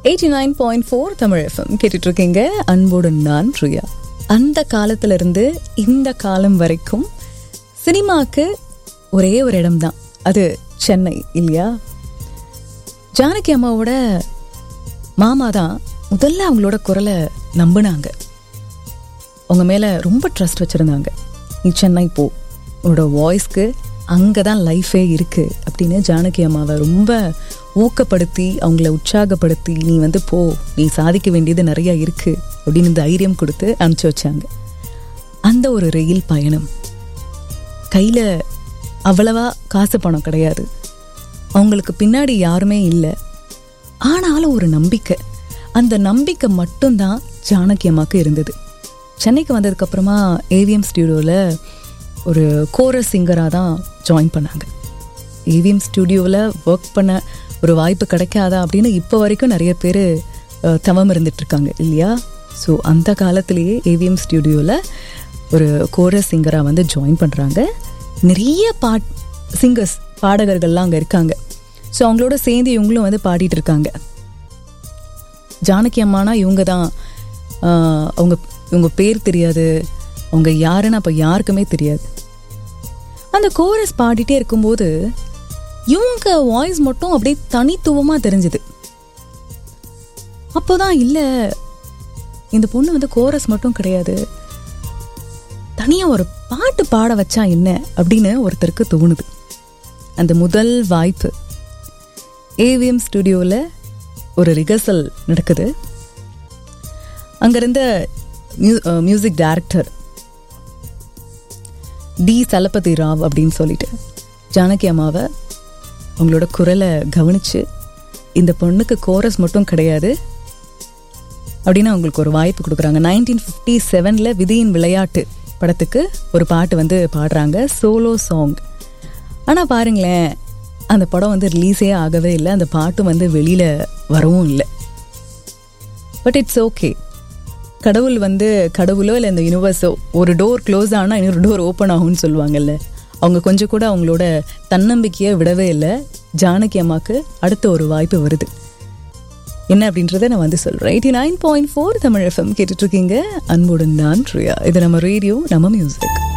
eighty nine point four Tamil FM கேட்டுட்டு இருக்கீங்க அன்போடு நான் பிரியா அந்த காலத்துல இருந்து இந்த காலம் வரைக்கும் சினிமாக்கு ஒரே ஒரு இடம்தான் அது சென்னை இல்லையா ஜானகி அம்மாவோட மாமா தான் முதல்ல அவங்களோட குரலை நம்பினாங்க அவங்க மேலே ரொம்ப ட்ரஸ்ட் வச்சுருந்தாங்க நீ சென்னை போ உன்னோட வாய்ஸ்க்கு அங்கே தான் லைஃபே இருக்குது அப்படின்னு ஜானகி அம்மாவை ரொம்ப ஊக்கப்படுத்தி அவங்கள உற்சாகப்படுத்தி நீ வந்து போ நீ சாதிக்க வேண்டியது நிறையா இருக்குது அப்படின்னு தைரியம் கொடுத்து அனுப்பிச்சி வச்சாங்க அந்த ஒரு ரயில் பயணம் கையில் அவ்வளவா காசு பணம் கிடையாது அவங்களுக்கு பின்னாடி யாருமே இல்லை ஆனாலும் ஒரு நம்பிக்கை அந்த நம்பிக்கை மட்டும்தான் ஜானகி அம்மாவுக்கு இருந்தது சென்னைக்கு வந்ததுக்கப்புறமா ஏவிஎம் ஸ்டுடியோவில் ஒரு கோரஸ் சிங்கராக தான் ஜாயின் பண்ணாங்க ஏவிஎம் ஸ்டுடியோவில் ஒர்க் பண்ண ஒரு வாய்ப்பு கிடைக்காதா அப்படின்னு இப்போ வரைக்கும் நிறைய பேர் தவம் இருந்துட்டுருக்காங்க இல்லையா ஸோ அந்த காலத்திலேயே ஏவிஎம் ஸ்டுடியோவில் ஒரு கோரஸ் சிங்கராக வந்து ஜாயின் பண்ணுறாங்க நிறைய பாட் சிங்கர்ஸ் பாடகர்கள்லாம் அங்கே இருக்காங்க ஸோ அவங்களோட சேர்ந்து இவங்களும் வந்து பாடிட்டு இருக்காங்க ஜானகி அம்மானா இவங்க தான் அவங்க இவங்க பேர் தெரியாது அவங்க யாருன்னு அப்போ யாருக்குமே தெரியாது அந்த கோரஸ் பாடிட்டே இருக்கும்போது இவங்க வாய்ஸ் மட்டும் அப்படியே தனித்துவமாக தெரிஞ்சுது அப்போதான் இல்லை இந்த பொண்ணு வந்து கோரஸ் மட்டும் கிடையாது தனியாக ஒரு பாட்டு பாட வச்சா என்ன அப்படின்னு ஒருத்தருக்கு தோணுது அந்த முதல் வாய்ப்பு ஏவிஎம் ஸ்டுடியோவில் ஒரு ரிஹர்சல் நடக்குது அங்கிருந்த music director T Chalapathi Rao அப்படின்னு சொல்லிட்டு ஜானகி அம்மாவை அவங்களோட குரலை கவனித்து இந்த பொண்ணுக்கு கோரஸ் மட்டும் கிடையாது அப்படின்னு அவங்களுக்கு ஒரு வாய்ப்பு கொடுக்குறாங்க நைன்டீன் ஃபிஃப்டி செவனில் விதியின் விளையாட்டு படத்துக்கு ஒரு பாட்டு வந்து பாடுறாங்க சோலோ சாங் ஆனால் பாருங்களேன் அந்த படம் வந்து ரிலீஸே ஆகவே இல்லை அந்த பாட்டும் வந்து வெளியில் வரவும் இல்லை பட் இட்ஸ் ஓகே கடவுள் வந்து கடவுளோ இல்லை இந்த யூனிவர்ஸோ ஒரு டோர் க்ளோஸ் ஆனால் இன்னொரு டோர் ஓப்பன் ஆகும்னு சொல்லுவாங்கல்ல அவங்க கொஞ்சம் கூட அவங்களோட தன்னம்பிக்கையை விடவே இல்லை ஜானகி அம்மாவுக்கு அடுத்த ஒரு வாய்ப்பு வருது என்ன அப்படின்றத நான் வந்து சொல்கிறேன் eighty nine point four Tamil FM கேட்டுட்ருக்கீங்க அன்புடன் நான் ரியா இது நம்ம ரேடியோ நம்ம மியூசிக்